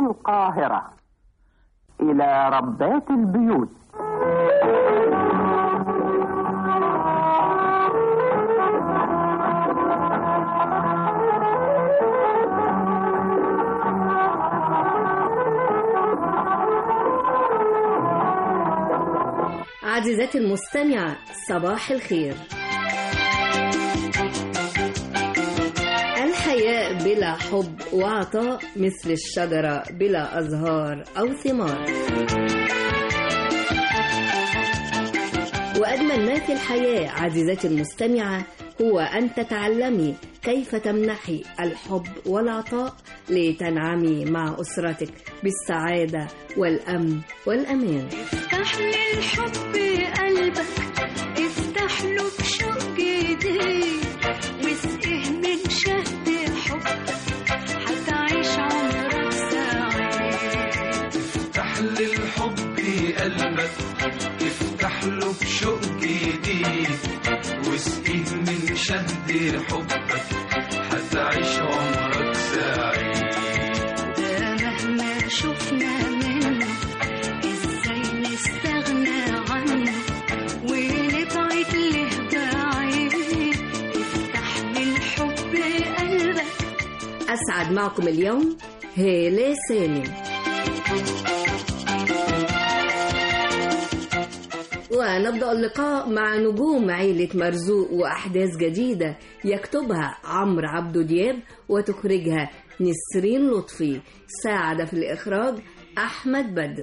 القاهرة إلى ربات البيوت عزيزتي المستمعة صباح الخير الحياة بلا حب وعطاء مثل الشجرة بلا أزهار أو ثمار وأجمل ما في الحياة عزيزتي المستمعة هو أن تتعلمي كيف تمنحي الحب والعطاء لتنعمي مع أسرتك بالسعادة والأمن والأمان افتح للحب قلبك افتح له بشوق جديد واسقه من شهد حبك هتعيش عمرك سعيد افتح للحب قلبك افتح له بشوق جديد واسقيه من شهد حبك هتعيش عمرك سعيد ده مهما شفنا منه ازاي نستغنى عنه ونبعد له بعيد افتح للحب قلبك أسعد معكم اليوم هالة سامي ونبدأ اللقاء مع نجوم عيلة مرزوق وأحداث جديدة يكتبها عمرو عبدو دياب وتخرجها نسرين لطفي ساعد في الإخراج أحمد بدر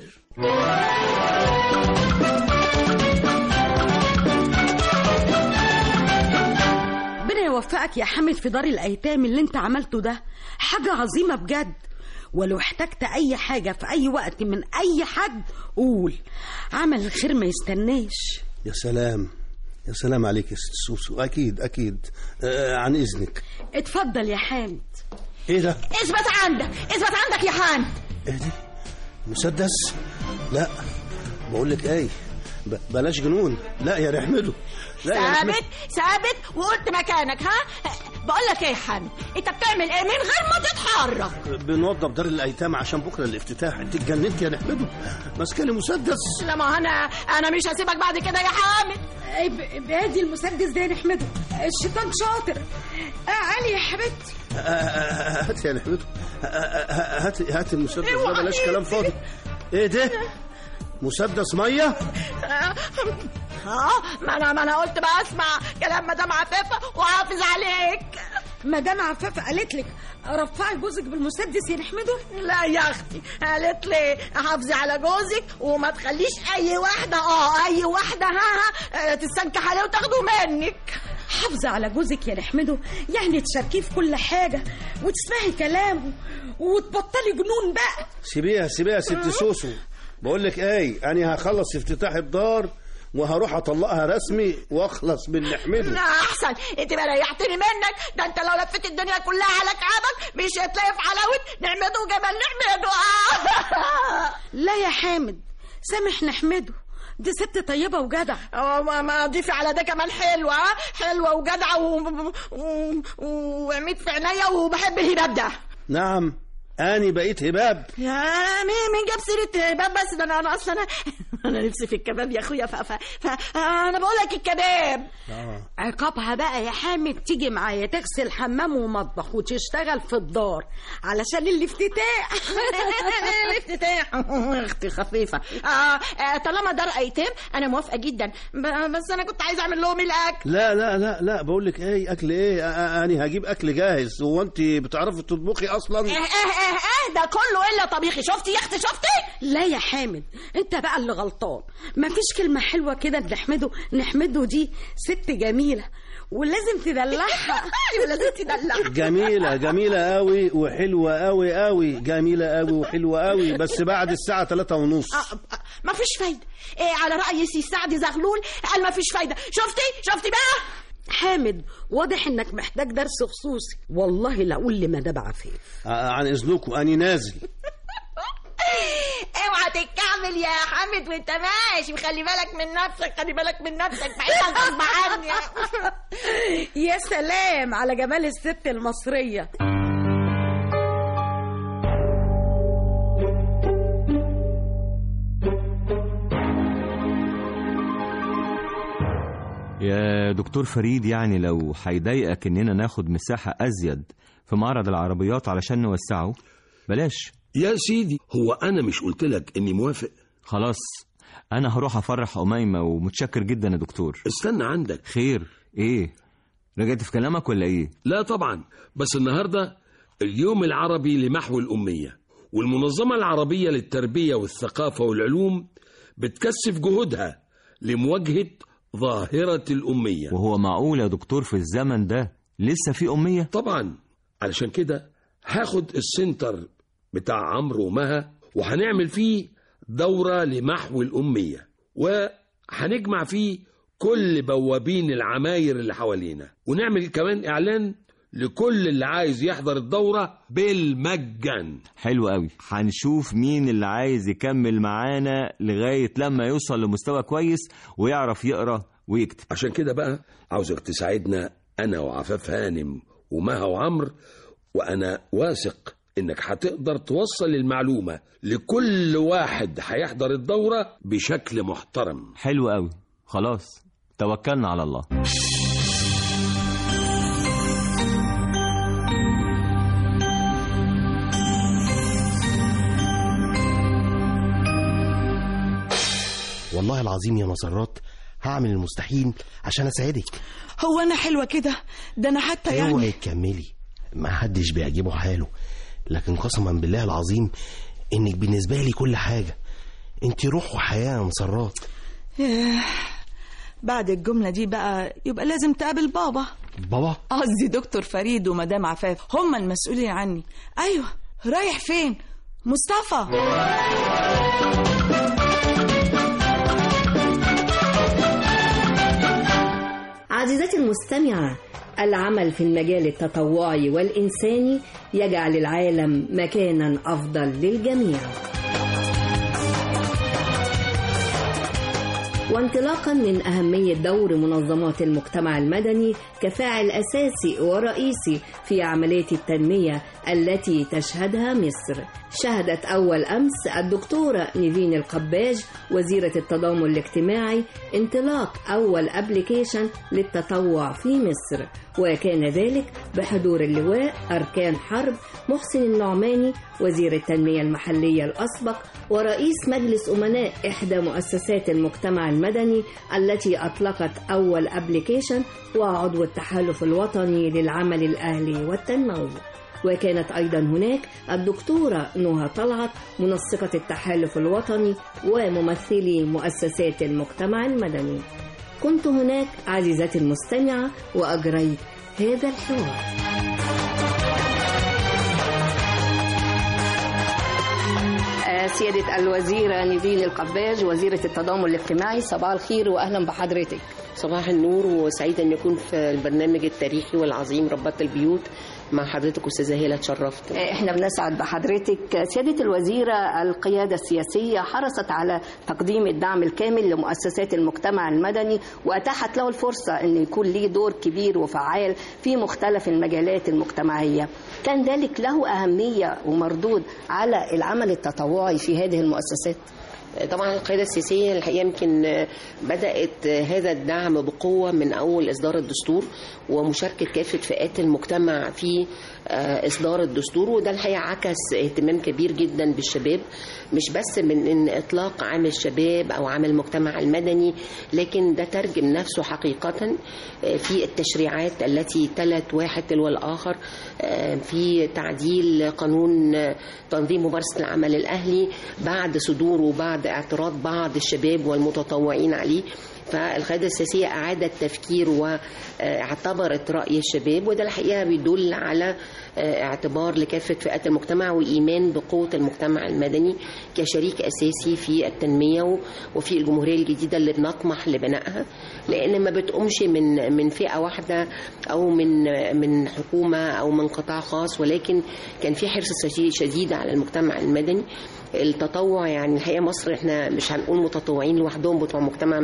ربنا يوفقك يا حامد في دار الايتام اللي انت عملته ده حاجه عظيمه بجد ولو احتجت اي حاجه في اي وقت من اي حد قول عمل الخير ما يستناش يا سلام يا سلام عليك يا ست سوسو اكيد اكيد آه عن اذنك اتفضل يا حامد ايه ده اثبت عندك اثبت عندك يا حامد ايه دي مسدس لا بقول لك ايه ب- بلاش جنون لا يا رحمده لا يا رحمده ثابت ثابت وقلت مكانك ها بقول لك ايه يا حامد انت بتعمل ايه من غير ما تتحرك بنوضب دار الايتام عشان بكره الافتتاح انت اتجننت يا رحمده ماسكه لي مسدس لا ما انا انا مش هسيبك بعد كده يا حامد بادي المسدس ده نحمده الشيطان شاطر آه علي يا حبيبتي آه، آه، آه، هات يا رحمده آه، آه، آه، هات هات المسدس ده بلاش كلام فاضي ايه ده مسدس ميه اه ما انا ما انا قلت بقى اسمع كلام مدام عفافه وحافظ عليك مدام عفاف قالت لك رفعي جوزك بالمسدس يا نحمده لا يا اختي قالت لي حافظي على جوزك وما تخليش اي واحده اه اي واحده ها ها آه، تستنكح عليه وتاخده منك حافظة على جوزك يا نحمده يعني تشاركيه في كل حاجة وتسمعي كلامه وتبطلي جنون بقى سيبيها سيبيها يا ست سوسو بقول لك ايه انا هخلص افتتاح الدار وهروح اطلقها رسمي واخلص من لا نحمده احسن انت ما ريحتني منك ده انت لو لفيت الدنيا كلها على كعبك مش هتلاقي في حلاوه نعمته وجمال نعمته آه. لا يا حامد سامح نحمده دي ست طيبة وجدع اه ما ما ضيفي على ده كمان حلوه ها؟ حلوه وجدعه و- و- وعميد في عينيا وبحب الهباب ده نعم اني بقيت هباب يا مين مين جاب سيره هباب بس ده انا انا اصلا انا انا نفسي في الكباب يا اخويا ف, ف, ف انا بقول لك الكباب عقابها بقى يا حامد تيجي معايا تغسل حمام ومطبخ وتشتغل في الدار علشان الافتتاح الافتتاح اختي خفيفه آه آه، طالما دار ايتام انا موافقه جدا ب- بس انا كنت عايزه اعمل لهم الاكل لا لا لا لا بقول لك ايه اكل ايه آه، آه، اني هجيب اكل جاهز هو انت بتعرفي تطبخي اه اصلا اه اه اه ده كله الا طبيخي شفتي يا اختي شفتي لا يا حامد انت بقى اللي غلطان مفيش كلمة حلوة كده نحمده نحمده دي ست جميلة ولازم تدلعها ايوه لازم تدلع جميلة جميلة قوي وحلوة قوي قوي جميلة قوي وحلوة قوي بس بعد الساعة ثلاثة ونص آه، آه، ما فيش فايده إيه على راي سي سعد زغلول قال ما فيش فايده شفتي شفتي بقى حامد واضح انك محتاج درس خصوصي والله لا اقول لمدام عفيف آه، عن اذنكم اني نازل اوعى تتكعمل يا حامد وانت ماشي خلي بالك من نفسك خلي بالك من نفسك بعيد غصب عني يا سلام على جمال الست المصرية دكتور فريد يعني لو هيضايقك اننا ناخد مساحة ازيد في معرض العربيات علشان نوسعه بلاش يا سيدي هو انا مش قلت لك اني موافق خلاص انا هروح افرح اميمة ومتشكر جدا يا دكتور استنى عندك خير ايه رجعت في كلامك ولا ايه لا طبعا بس النهارده اليوم العربي لمحو الأمية والمنظمة العربية للتربية والثقافة والعلوم بتكثف جهودها لمواجهة ظاهرة الأمية وهو معقول يا دكتور في الزمن ده لسه في أمية طبعا علشان كده هاخد السنتر بتاع عمرو ومها وهنعمل فيه دورة لمحو الأمية وهنجمع فيه كل بوابين العماير اللي حوالينا ونعمل كمان إعلان لكل اللي عايز يحضر الدورة بالمجان حلو قوي هنشوف مين اللي عايز يكمل معانا لغاية لما يوصل لمستوى كويس ويعرف يقرأ ويكتب عشان كده بقى عاوزك تساعدنا أنا وعفاف هانم ومها وعمر وأنا واثق إنك هتقدر توصل المعلومة لكل واحد هيحضر الدورة بشكل محترم حلو قوي خلاص توكلنا على الله والله العظيم يا مسرات هعمل المستحيل عشان اساعدك هو انا حلوه كده ده انا حتى اوعي يعني تكملي ما حدش بيعجبه حاله لكن قسما بالله العظيم انك بالنسبه لي كل حاجه انت روح وحياه يا مسرات ياه، بعد الجمله دي بقى يبقى لازم تقابل بابا بابا قصدي دكتور فريد ومدام عفاف هما المسؤولين عني ايوه رايح فين مصطفى عزيزتي المستمعة العمل في المجال التطوعي والإنساني يجعل العالم مكانا أفضل للجميع وانطلاقا من أهمية دور منظمات المجتمع المدني كفاعل أساسي ورئيسي في عملية التنمية التي تشهدها مصر شهدت أول أمس الدكتورة نيفين القباج وزيرة التضامن الاجتماعي انطلاق أول أبليكيشن للتطوع في مصر وكان ذلك بحضور اللواء أركان حرب محسن النعماني وزير التنمية المحلية الأسبق ورئيس مجلس أمناء إحدى مؤسسات المجتمع المدني التي أطلقت أول أبليكيشن وعضو التحالف الوطني للعمل الأهلي والتنموي وكانت أيضا هناك الدكتورة نهى طلعت منسقة التحالف الوطني وممثلي مؤسسات المجتمع المدني كنت هناك عزيزتي المستمعة وأجريت هذا الحوار سيادة الوزيرة نيفين القباج وزيرة التضامن الاجتماعي صباح الخير وأهلا بحضرتك صباح النور وسعيدة أن يكون في البرنامج التاريخي والعظيم ربات البيوت مع حضرتك أستاذة هالة اتشرفت احنا بنسعد بحضرتك سيادة الوزيرة القيادة السياسية حرصت على تقديم الدعم الكامل لمؤسسات المجتمع المدني وأتاحت له الفرصة أن يكون ليه دور كبير وفعال في مختلف المجالات المجتمعية كان ذلك له أهمية ومردود على العمل التطوعي في هذه المؤسسات طبعا القيادة السياسية الحقيقة يمكن بدأت هذا الدعم بقوة من أول إصدار الدستور ومشاركة كافة فئات المجتمع في إصدار الدستور وده الحقيقة عكس اهتمام كبير جدا بالشباب مش بس من إن إطلاق عامل الشباب أو عامل المجتمع المدني لكن ده ترجم نفسه حقيقة في التشريعات التي تلت واحد تلو الآخر في تعديل قانون تنظيم ممارسة العمل الأهلي بعد صدوره وبعد اعتراض بعض الشباب والمتطوعين عليه فالقيادة السياسية أعادت تفكير واعتبرت رأي الشباب وده الحقيقة بيدل على اعتبار لكافة فئات المجتمع وإيمان بقوة المجتمع المدني كشريك أساسي في التنمية وفي الجمهورية الجديدة اللي بنطمح لبنائها لأن ما بتقومش من من فئة واحدة أو من من حكومة أو من قطاع خاص ولكن كان في حرص شديد على المجتمع المدني التطوع يعني الحقيقه مصر احنا مش هنقول متطوعين لوحدهم بتوع المجتمع المدني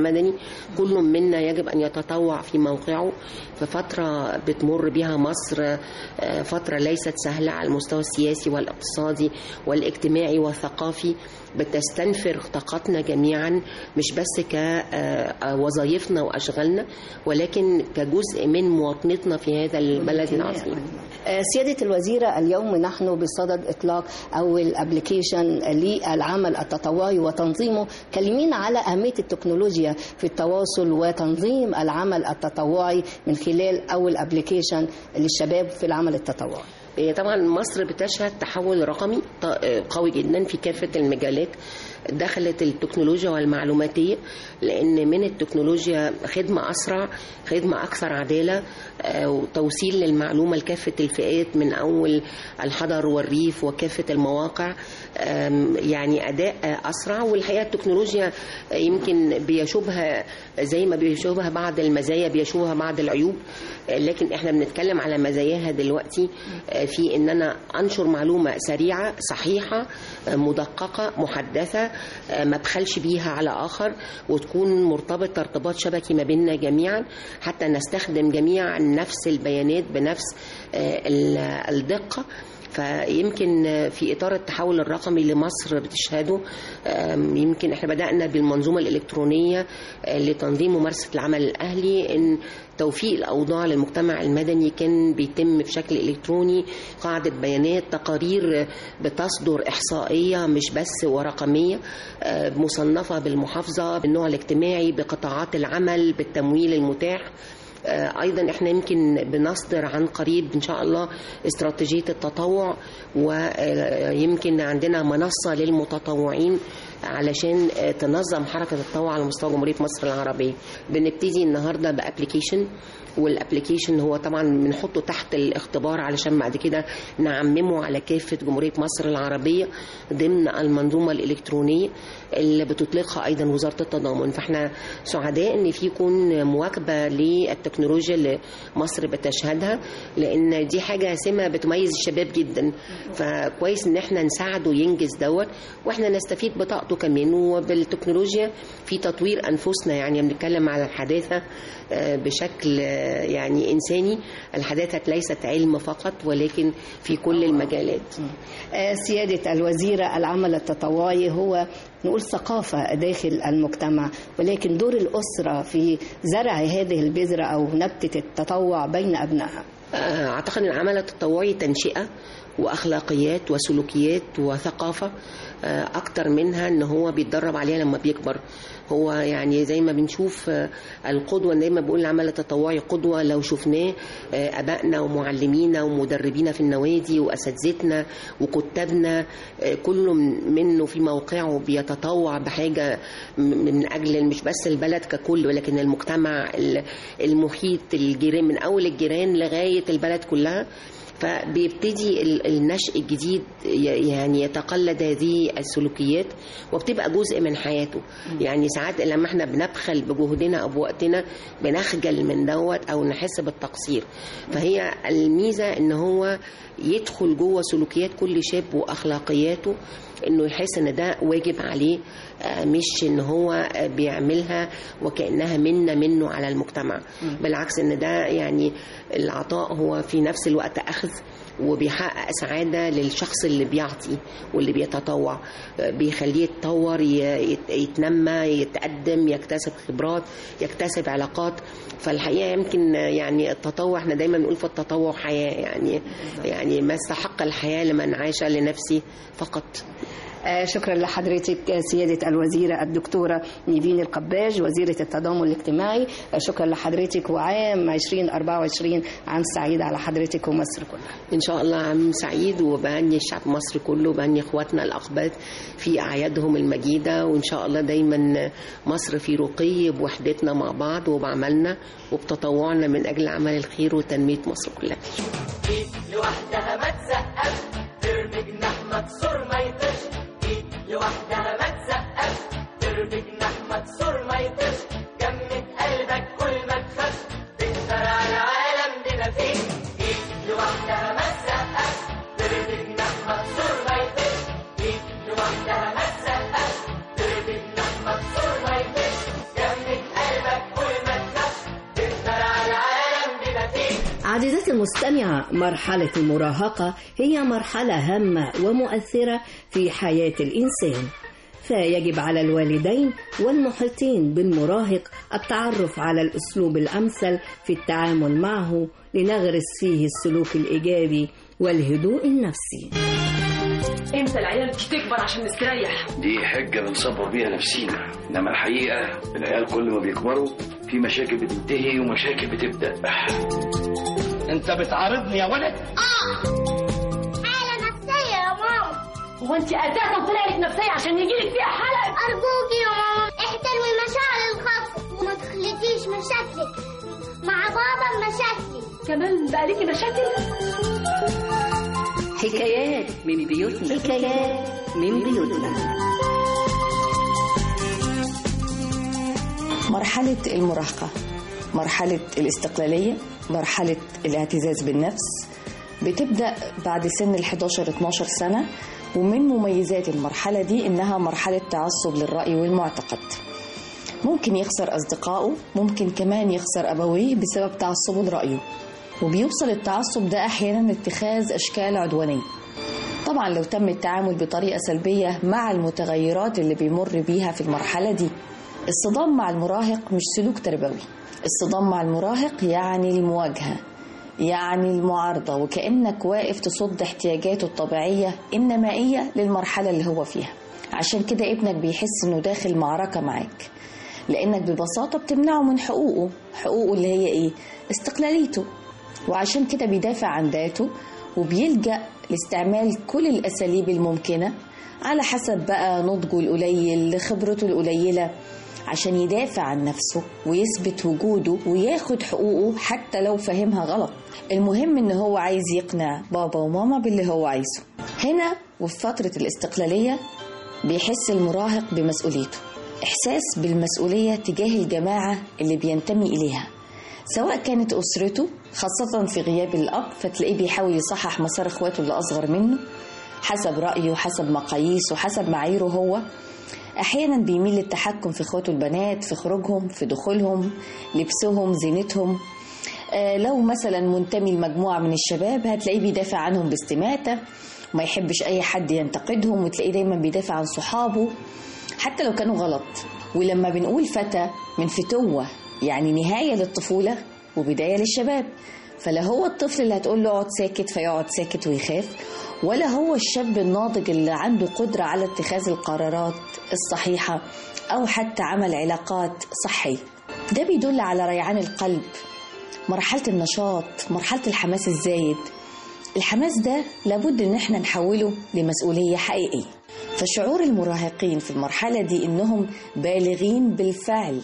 كل منا يجب أن يتطوع في موقعه في فترة بتمر بها مصر آه، فترة ليست سهلة على المستوى السياسي والاقتصادي والاجتماعي والثقافي بتستنفر طاقتنا جميعا مش بس كوظائفنا وأشغالنا ولكن كجزء من مواطنتنا في هذا البلد العظيم آه، سيادة الوزيرة اليوم نحن بصدد إطلاق أول أبليكيشن للعمل التطوعي وتنظيمه كلمينا على أهمية التكنولوجيا في التواصل وتنظيم العمل التطوعي من خلال أول أبليكيشن للشباب في العمل التطوعي هي طبعا مصر بتشهد تحول رقمي ط- قوي جدا في كافة المجالات دخلت التكنولوجيا والمعلوماتية لأن من التكنولوجيا خدمة أسرع خدمة أكثر عدالة آه، وتوصيل للمعلومة لكافة الفئات من أول الحضر والريف وكافة المواقع آم، يعني أداء آه، أسرع والحقيقة التكنولوجيا آه، يمكن بيشوبها زي ما بيشوبها بعض المزايا بيشوبها بعض العيوب آه، لكن احنا بنتكلم على مزاياها دلوقتي آه، في ان انا انشر معلومه سريعه صحيحه آه، مدققه محدثه آه، ما بخلش بيها على اخر وتكون مرتبطه ارتباط شبكي ما بيننا جميعا حتى نستخدم جميعا نفس البيانات بنفس آه، ال- الدقه فيمكن في اطار التحول الرقمي اللي مصر بتشهده آم، يمكن احنا بدانا بالمنظومه الالكترونيه آه، لتنظيم ممارسه العمل الاهلي ان توفيق الاوضاع للمجتمع المدني كان بيتم بشكل الكتروني قاعده بيانات تقارير بتصدر احصائيه مش بس ورقميه آه، مصنفه بالمحافظه بالنوع الاجتماعي بقطاعات العمل بالتمويل المتاح آه، ايضا احنا يمكن بنصدر عن قريب ان شاء الله استراتيجيه التطوع ويمكن عندنا منصه للمتطوعين علشان آه، تنظم حركه التطوع على مستوى جمهوريه مصر العربيه بنبتدي النهارده بابلكيشن والابلكيشن هو طبعا بنحطه تحت الاختبار علشان بعد كده نعممه على كافه جمهوريه مصر العربيه ضمن المنظومه الالكترونيه اللي بتطلقها ايضا وزاره التضامن فاحنا سعداء ان في يكون مواكبه للتكنولوجيا اللي مصر بتشهدها لان دي حاجه سمه بتميز الشباب جدا فكويس ان احنا نساعده ينجز دوت واحنا نستفيد بطاقته كمان وبالتكنولوجيا في تطوير انفسنا يعني بنتكلم على الحداثه آه، بشكل آه، يعني انساني الحداثه ليست علم فقط ولكن في كل المجالات آه، سيادة الوزيرة العمل التطوعي هو نقول ثقافة داخل المجتمع ولكن دور الأسرة في زرع هذه البذرة أو نبتة التطوع بين أبنائها آه، اعتقد ان العمل التطوعي تنشئه واخلاقيات وسلوكيات وثقافه آه، اكتر منها ان هو بيتدرب عليها لما بيكبر هو يعني زي ما بنشوف آه، القدوه دايما بقول العمل التطوعي قدوه لو شفناه آه، ابائنا ومعلمينا ومدربينا في النوادي واساتذتنا وكتابنا آه، كل منه في موقعه بيتطوع بحاجه م- من اجل مش بس البلد ككل ولكن المجتمع ال- المحيط الجيران من اول الجيران لغايه البلد كلها فبيبتدي ال- النشء الجديد ي- يعني يتقلد هذه السلوكيات وبتبقى جزء من حياته يعني ساعات لما احنا بنبخل بجهدنا او بوقتنا بنخجل من دوت او نحس بالتقصير فهي الميزه ان هو يدخل جوه سلوكيات كل شاب واخلاقياته انه يحس ان ده واجب عليه آه، مش ان هو آه، بيعملها وكانها منه منه على المجتمع بالعكس ان ده يعني العطاء هو في نفس الوقت اخذ وبيحقق سعادة للشخص اللي بيعطي واللي بيتطوع آه، بيخليه يتطور ي- يت- يتنمى يتقدم يكتسب خبرات يكتسب علاقات فالحقيقة يمكن آه، يعني التطوع احنا دايما نقول في التطوع حياة يعني يعني ما استحق الحياة لمن عاش لنفسه فقط آه، شكرا لحضرتك آه، سيادة الوزيرة الدكتورة نيفين القباج وزيرة التضامن الاجتماعي آه، شكرا لحضرتك وعام 2024 عام سعيد على حضرتك ومصر كلها ان شاء الله عام سعيد وبهني الشعب المصري كله وبهني اخواتنا الاقباط في اعيادهم المجيده وان شاء الله دايما مصر في رقي بوحدتنا مع بعض وبعملنا وبتطوعنا من اجل عمل الخير وتنميه مصر كلها ايد لوحدها ما تسقف ترمي جناح مكسور ما يطيرش ايد لوحدها ما تسقف ترمي جناح مكسور ما يطيرش جمد قلبك كل ما تخافش تقدر على العالم بما فيه ايد لوحدها ما تسقف ترمي جناح مكسور ما يطيرش ايد لوحدها ما تسقف ترمي جناح مكسور ما يطيرش جمد قلبك عزيزتي المستمعة مرحلة المراهقة هي مرحلة هامة ومؤثرة في حياة الإنسان فيجب على الوالدين والمحيطين بالمراهق التعرف على الأسلوب الأمثل في التعامل معه لنغرس فيه السلوك الإيجابي والهدوء النفسي امتى العيال تكبر عشان نستريح دي حجة بنصبر بيها نفسينا إنما الحقيقة العيال كل ما بيكبروا في مشاكل بتنتهي ومشاكل بتبدأ انت بتعارضني يا ولد حالة نفسية يا ماما هو انت اساسا طلع لك نفسيه عشان يجيلك فيها حلق أرجوكي يا ماما احترمي مشاعر الخاصة وما تخلطيش مشاكلك مع بابا مشاكلي كمان بقى ليكي مشاكل حكايات من بيوتنا حكايات من بيوتنا مرحلة المراهقة مرحلة الاستقلالية مرحلة الاعتزاز بالنفس بتبدأ بعد سن ال 11-12 سنة ومن مميزات المرحلة دي إنها مرحلة تعصب للرأي والمعتقد ممكن يخسر أصدقائه ممكن كمان يخسر أبويه بسبب تعصبه لرأيه وبيوصل التعصب ده أحيانا لاتخاذ أشكال عدوانية طبعا لو تم التعامل بطريقة سلبية مع المتغيرات اللي بيمر بيها في المرحلة دي الصدام مع المراهق مش سلوك تربوي الصدام مع المراهق يعني المواجهة يعني المعارضة وكأنك واقف تصد احتياجاته الطبيعية النمائية للمرحلة اللي هو فيها عشان كده ابنك بيحس انه داخل معركة معاك لانك ببساطة بتمنعه من حقوقه حقوقه اللي هي ايه استقلاليته وعشان كده بيدافع عن ذاته وبيلجأ لاستعمال كل الأساليب الممكنة على حسب بقى نضجه القليل خبرته القليلة عشان يدافع عن نفسه ويثبت وجوده وياخد حقوقه حتى لو فهمها غلط المهم ان هو عايز يقنع بابا وماما باللي هو عايزه هنا وفي فترة الاستقلالية بيحس المراهق بمسؤوليته إحساس بالمسؤولية تجاه الجماعة اللي بينتمي إليها سواء كانت أسرته خاصة في غياب الأب فتلاقيه بيحاول يصحح مسار إخواته اللي أصغر منه حسب رأيه حسب مقاييسه حسب معاييره هو أحيانا بيميل للتحكم في إخواته البنات في خروجهم في دخولهم لبسهم زينتهم آه لو مثلا منتمي لمجموعة من الشباب هتلاقيه بيدافع عنهم باستماتة وما يحبش أي حد ينتقدهم وتلاقيه دايما بيدافع عن صحابه حتى لو كانوا غلط ولما بنقول فتى من فتوة يعني نهاية للطفولة وبداية للشباب فلا هو الطفل اللي هتقول له اقعد ساكت فيقعد ساكت ويخاف ولا هو الشاب الناضج اللي عنده قدرة على اتخاذ القرارات الصحيحة أو حتى عمل علاقات صحية ده بيدل على ريعان القلب مرحلة النشاط مرحلة الحماس الزايد الحماس ده لابد ان احنا نحوله لمسؤولية حقيقية فشعور المراهقين في المرحلة دي انهم بالغين بالفعل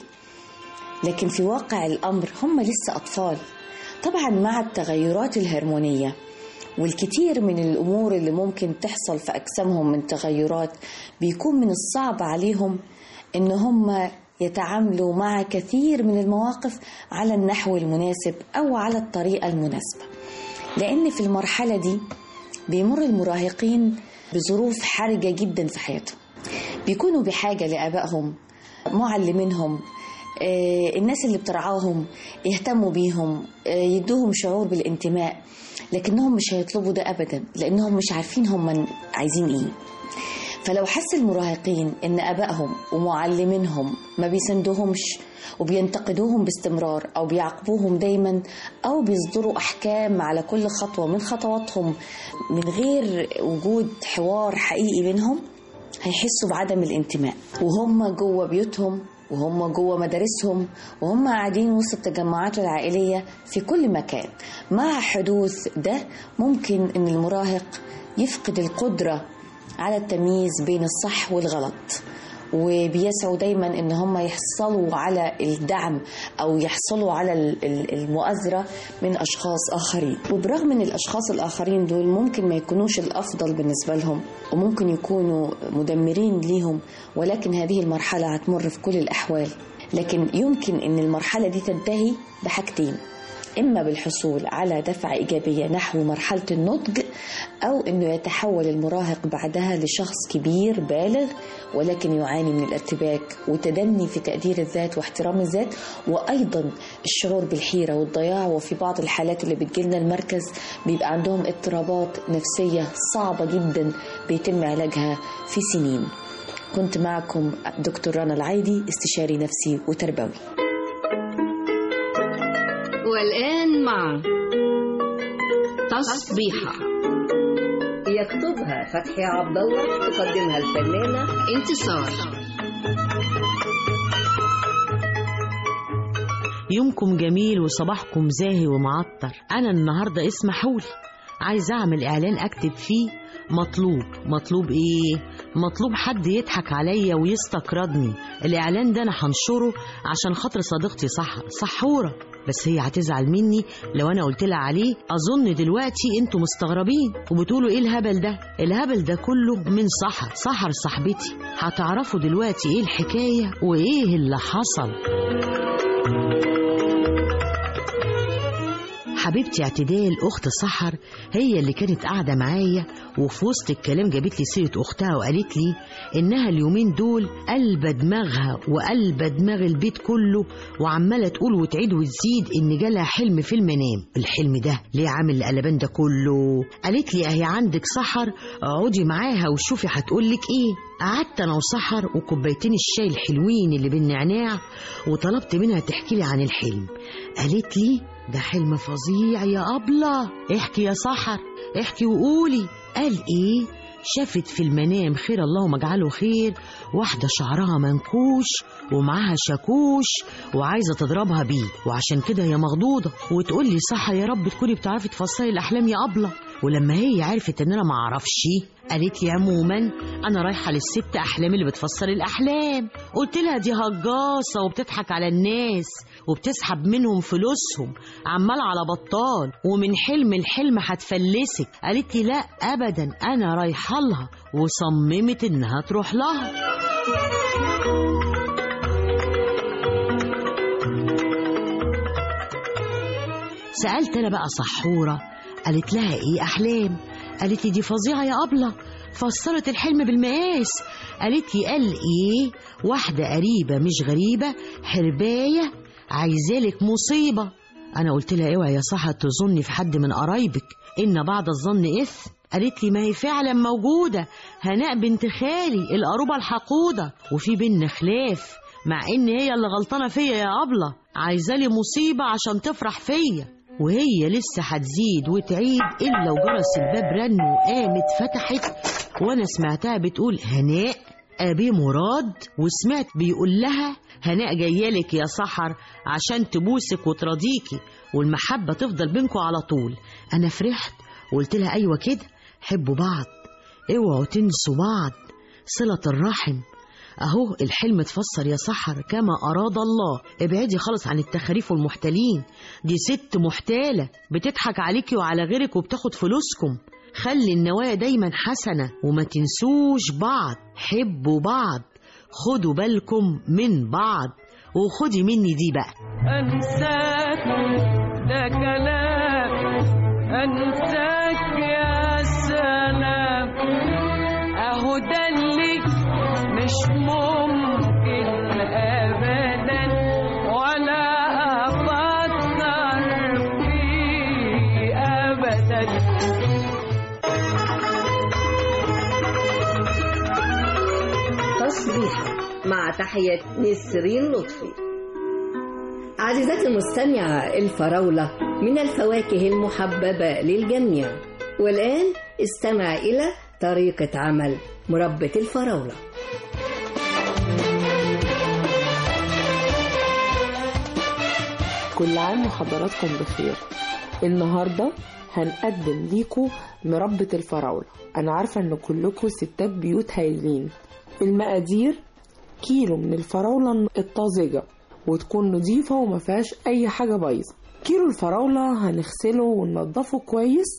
لكن في واقع الأمر هم لسه أطفال طبعا مع التغيرات الهرمونية والكثير من الأمور اللي ممكن تحصل في أجسامهم من تغيرات بيكون من الصعب عليهم إن هم يتعاملوا مع كثير من المواقف على النحو المناسب أو على الطريقة المناسبة لأن في المرحلة دي بيمر المراهقين بظروف حرجة جدا في حياتهم بيكونوا بحاجة لآبائهم معلمينهم آه، الناس اللي بترعاهم يهتموا بيهم آه، يدوهم شعور بالانتماء لكنهم مش هيطلبوا ده ابدا لانهم مش عارفين هم عايزين ايه فلو حس المراهقين ان ابائهم ومعلمينهم ما بيسندوهمش وبينتقدوهم باستمرار او بيعاقبوهم دايما او بيصدروا احكام على كل خطوه من خطواتهم من غير وجود حوار حقيقي بينهم هيحسوا بعدم الانتماء وهم جوه بيوتهم وهم جوه مدارسهم وهم قاعدين وسط التجمعات العائلية في كل مكان مع حدوث ده ممكن ان المراهق يفقد القدرة على التمييز بين الصح والغلط وبيسعوا دايما ان هم يحصلوا على الدعم او يحصلوا على ال- ال- المؤازره من اشخاص اخرين وبرغم ان الاشخاص الاخرين دول ممكن ما يكونوش الافضل بالنسبه لهم وممكن يكونوا مدمرين ليهم ولكن هذه المرحله هتمر في كل الاحوال لكن يمكن ان المرحله دي تنتهي بحاجتين إما بالحصول على دفعة إيجابية نحو مرحلة النضج أو أنه يتحول المراهق بعدها لشخص كبير بالغ ولكن يعاني من الارتباك وتدني في تقدير الذات واحترام الذات وأيضا الشعور بالحيرة والضياع وفي بعض الحالات اللي بتجيلنا المركز بيبقى عندهم اضطرابات نفسية صعبة جدا بيتم علاجها في سنين كنت معكم دكتور رنا العايدي استشاري نفسي وتربوي والآن مع تصبيحة يكتبها فتحي عبد الله تقدمها الفنانة انتصار يومكم جميل وصباحكم زاهي ومعطر أنا النهاردة اسمحولي عايز أعمل إعلان أكتب فيه مطلوب مطلوب إيه؟ مطلوب حد يضحك عليا ويستقرضني الإعلان ده أنا هنشره عشان خاطر صديقتي صح صحورة بس هي هتزعل مني لو أنا قلت لها عليه أظن دلوقتي أنتوا مستغربين وبتقولوا إيه الهبل ده الهبل ده كله من سحر سحر صاحبتي هتعرفوا دلوقتي إيه الحكاية وإيه اللي حصل حبيبتي اعتدال اخت سحر هي اللي كانت قاعده معايا وفي وسط الكلام جابت لي سيره اختها وقالت لي انها اليومين دول قلبه دماغها وقلبه دماغ البيت كله وعماله تقول وتعيد وتزيد ان جالها حلم في المنام الحلم ده ليه عامل القلبان ده كله قالت لي اهي عندك سحر اقعدي معاها وشوفي هتقول لك ايه قعدت انا وسحر وكوبايتين الشاي الحلوين اللي بالنعناع وطلبت منها تحكي لي عن الحلم قالت لي ده حلم فظيع يا أبلة احكي يا سحر احكي وقولي قال ايه شافت في المنام خير اللهم اجعله خير واحدة شعرها منكوش ومعاها شاكوش وعايزة تضربها بيه وعشان كده هي مخضوضة وتقول لي صح يا رب تكوني بتعرفي تفسري الأحلام يا أبلة ولما هي عرفت ان انا ما اعرفش قالت لي عموما انا رايحه للست احلام اللي بتفسر الاحلام قلت لها دي هجاصه وبتضحك على الناس وبتسحب منهم فلوسهم عمال على بطال ومن حلم الحلم هتفلسك قالت لي لا ابدا انا رايحه لها وصممت انها تروح لها سألت أنا بقى صحورة قالت لها إيه أحلام قالت لي دي فظيعة يا أبلة فسرت الحلم بالمقاس قالت لي قال إيه واحدة قريبة مش غريبة حرباية عايزالك مصيبة أنا قلت لها اوعي يا صح تظني في حد من قرايبك إن بعد الظن إثم قالت لي ما هي فعلا موجودة هناء بنت خالي القروبة الحقودة وفي بينا خلاف مع إن هي اللي غلطانة فيا يا أبلة عايزالي مصيبة عشان تفرح فيا وهي لسه هتزيد وتعيد إلا وجرس الباب رن وقامت فتحت وأنا سمعتها بتقول هناء أبي مراد وسمعت بيقول لها هناء جايالك يا سحر عشان تبوسك وترضيكي والمحبة تفضل بينكوا على طول أنا فرحت وقلت لها أيوة كده حبوا بعض اوعوا تنسوا بعض صلة الرحم اهو الحلم اتفسر يا سحر كما اراد الله ابعدي خالص عن التخاريف والمحتالين دي ست محتالة بتضحك عليكي وعلى غيرك وبتاخد فلوسكم خلي النوايا دايما حسنة وما تنسوش بعض حبوا بعض خدوا بالكم من بعض وخدي مني دي بقى أنساك ده كلام أنساك يا سلام أهو ده اللي مش ممكن أبدا ولا أفكر فيه أبدا تصبيحة مع تحية نسرين لطفي عزيزتي المستمعة الفراولة من الفواكه المحببة للجميع والآن استمع إلى طريقة عمل مربى الفراولة كل عام وحضراتكم بخير النهاردة هنقدم ليكم مربى الفراولة أنا عارفة إن كلكم ستات بيوت هايلين المقادير كيلو من الفراولة الطازجة وتكون نظيفة وما فيهاش أي حاجة بايظة كيلو الفراولة هنغسله وننضفه كويس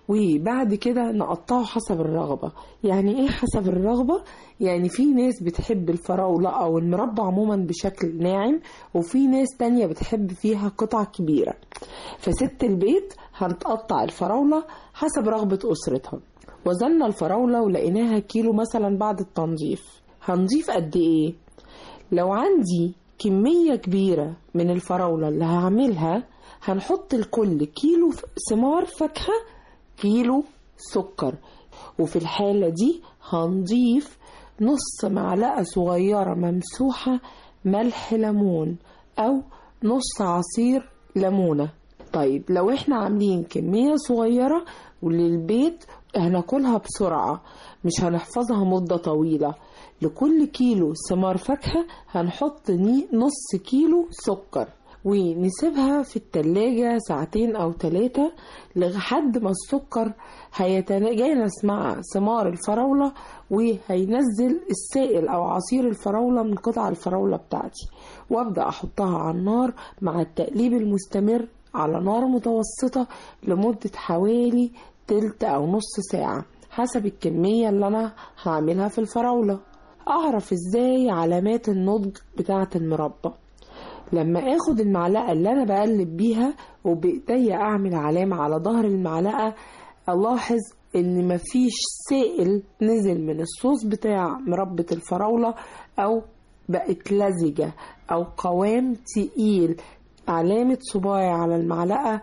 وبعد كده نقطعه حسب الرغبة يعني ايه حسب الرغبة يعني في ناس بتحب الفراولة او المربى عموما بشكل ناعم وفي ناس تانية بتحب فيها قطع كبيرة فست البيت هنتقطع الفراولة حسب رغبة أسرتها وزننا الفراولة ولقيناها كيلو مثلا بعد التنظيف هنضيف قد ايه لو عندي كمية كبيرة من الفراولة اللي هعملها هنحط الكل كيلو ثمار فاكهة كيلو سكر وفي الحالة دي هنضيف نص معلقة صغيرة ممسوحة ملح ليمون أو نص عصير ليمونة طيب لو احنا عاملين كمية صغيرة وللبيت هناكلها بسرعة مش هنحفظها مدة طويلة لكل كيلو ثمار فاكهة هنحط نص كيلو سكر ونسيبها في التلاجة ساعتين أو ثلاثة لحد ما السكر هيتجانس مع ثمار الفراولة وهينزل السائل أو عصير الفراولة من قطع الفراولة بتاعتي وأبدأ أحطها على النار مع التقليب المستمر على نار متوسطة لمدة حوالي تلت أو نص ساعة حسب الكمية اللي أنا هعملها في الفراولة أعرف إزاي علامات النضج بتاعة المربى لما اخد المعلقة اللي انا بقلب بيها وبايديا اعمل علامة على ظهر المعلقة الاحظ ان مفيش سائل نزل من الصوص بتاع مربى الفراولة او بقت لزجة او قوام تقيل علامة صباعي على المعلقة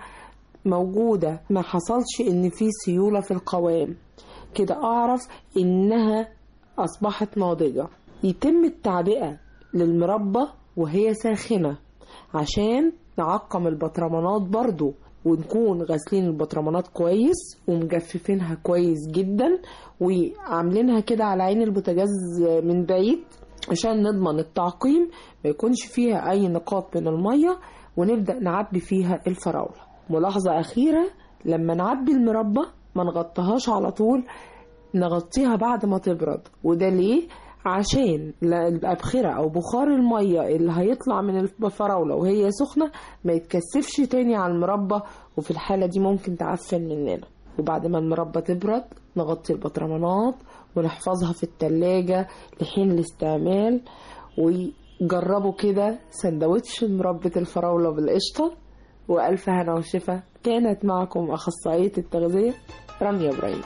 موجودة ما حصلش ان في سيولة في القوام كده اعرف انها اصبحت ناضجة يتم التعبئة للمربى وهي ساخنة عشان نعقم البطرمانات برضو ونكون غاسلين البطرمانات كويس ومجففينها كويس جدا وعاملينها كده على عين البوتاجاز من بعيد عشان نضمن التعقيم ما يكونش فيها اي نقاط من المية ونبدأ نعبي فيها الفراولة ملاحظة أخيرة لما نعبي المربى ما نغطيهاش على طول نغطيها بعد ما تبرد وده ليه عشان الأبخرة أو بخار المية اللي هيطلع من الفراولة وهي سخنة ما يتكثفش تاني على المربى وفي الحالة دي ممكن تعفن مننا وبعد ما المربى تبرد نغطي البطرمانات ونحفظها في التلاجة لحين الاستعمال وجربوا كده سندوتش مربى الفراولة بالقشطة وألف هنا وشفا كانت معكم أخصائية التغذية رانيا إبراهيم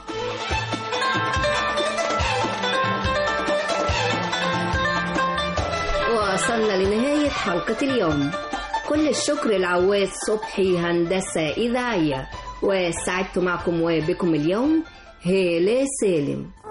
وصلنا لنهاية حلقة اليوم كل الشكر لعواد صبحي هندسة إذاعية وسعدت معكم وبكم اليوم هيلة سالم